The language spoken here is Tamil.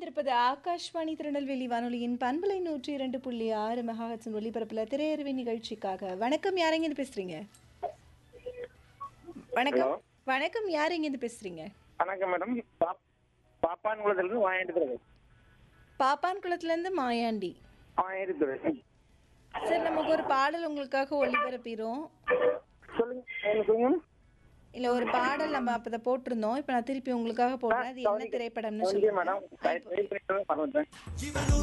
இணைந்திருப்பது ஆகாஷ்வாணி திருநெல்வேலி வானொலியின் பண்பலை நூற்றி இரண்டு புள்ளி ஆறு மெகாஹட்ஸின் ஒலிபரப்புல திரையரவி நிகழ்ச்சிக்காக வணக்கம் யாரெங்க இருந்து பேசுறீங்க வணக்கம் வணக்கம் யார் இருந்து பேசுறீங்க வணக்கம் மேடம் பாப் பாப்பான்குளத்துலேருந்து வாங்கிட்டு பாப்பான் குளத்துல இருந்து மாயாண்டி வாங்கிட்டு சரி நமக்கு ஒரு பாடல் உங்களுக்காக ஒளிபரப்பிடும் சொல்லுங்க என்ன சொல்லுங்க இல்ல ஒரு பாடல் நம்ம அப்பதான் போட்டிருந்தோம் இப்ப நான் திருப்பி உங்களுக்காக போடுறேன் அது என்ன திரைப்படம்னு ஓகே சொல்லுங்க மேடம் ட்ரை பண்ணி மறந்துட்டேன்